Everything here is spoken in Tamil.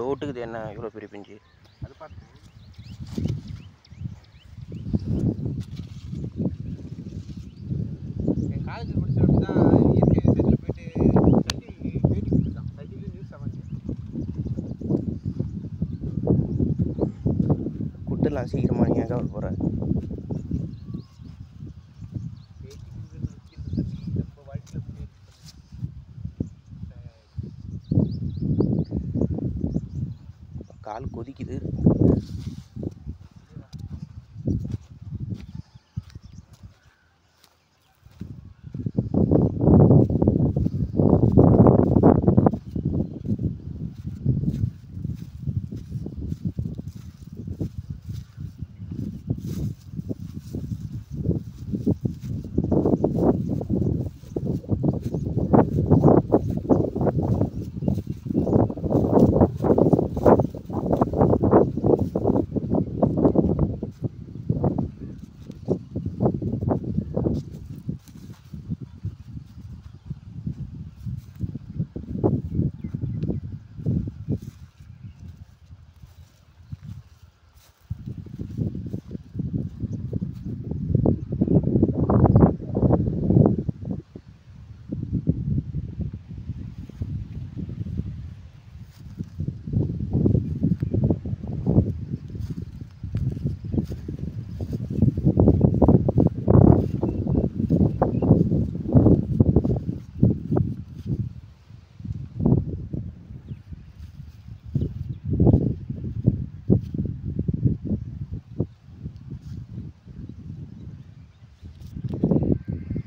ஒட்டுக்குது என்ன இவ்வளோ பெரிய பிஞ்சு அது பார்த்தேன் என் காலேஜ் படிச்சவங்க தான் இயற்கை விவசாயத்தில் போயிட்டு சட்டில் பேட்டி கொடுத்தான் சட்டில் நியூஸ் அவன் கொடுத்துடலாம் சீக்கிரமாக நீங்கள் எங்கே வர போகிற பேட்டி கொடுக்குறது வைக்கிறது நம்ம வாழ்க்கையில் முடியாது கால் கொதிக்குது